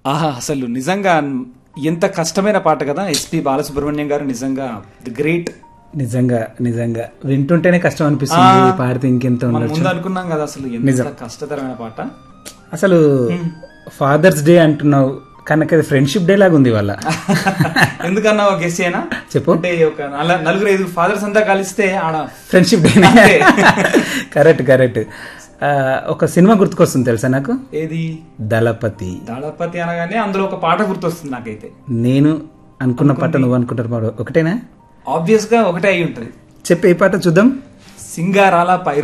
ఆహా అసలు నిజంగా ఎంత కష్టమైన పాట కదా ఎస్పి బాలసుబ్రహ్మణ్యం గారు నిజంగా ది గ్రేట్ నిజంగా నిజంగా వింటుంటేనే కష్టం అనిపిస్తుంది పాడితే ఇంకెంత మనం ఉండొచ్చు ముందు అనుకున్నాం కదా అసలు ఎంత కష్టతరమైన పాట అసలు ఫాదర్స్ డే అంటున్నావు కనుక అది ఫ్రెండ్షిప్ డే లాగా ఉంది వాళ్ళ ఎందుకన్నా ఒక గెస్ అయినా చెప్పు అంటే ఒక నల- నలుగురు ఐదు ఫాదర్స్ అంతా కలిస్తే ఆడ ఫ్రెండ్షిప్ డే కరెక్ట్ కరెక్ట్ ఒక సినిమా గుర్తుకొస్తుంది తెలుసా నాకు ఏది దళపతి దళపతి అనగానే అందులో ఒక పాట గుర్తొస్తుంది నాకైతే నేను అనుకున్న పాట నువ్వు అనుకుంటారు పాట ఒకటేనా ఆబ్వియస్ గా ఒకటే అయి ఉంటది చెప్పి ఏ పాట చూద్దాం సింగారాల పై